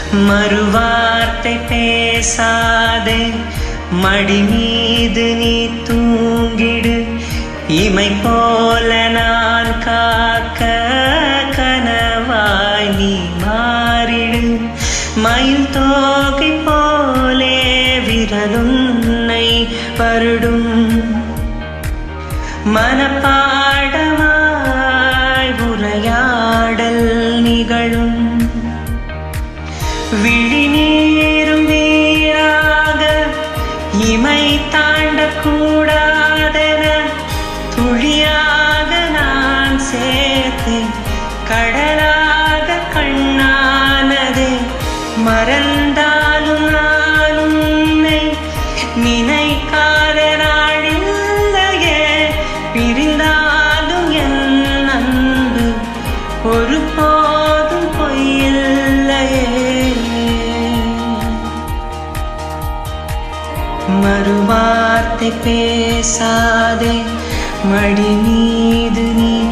மறுவார்த்தை பேசாதே மடி மீது நீ தூங்கிடு இமை போல நான் காக்க கனவாய் நீ மாறிடு மயில் தோகை போலே விரலுன்னை பருடும் மனப்பாடமாய் உரையாடல் நிகழும் விழிநீரும் நீராக இமை தாண்டக்கூடாதென துளியாக நான் சேர்த்தேன் கடலாக கண்ணானதே மறந்தாலும் நான் உன்னை நினைக்காத நாளில்லையே பிரிந்தாலும் என் அன்பு ஒரு போதும் பொய்யில்லையே மறுவார்த்தை பேசாதே மடி மீது நீ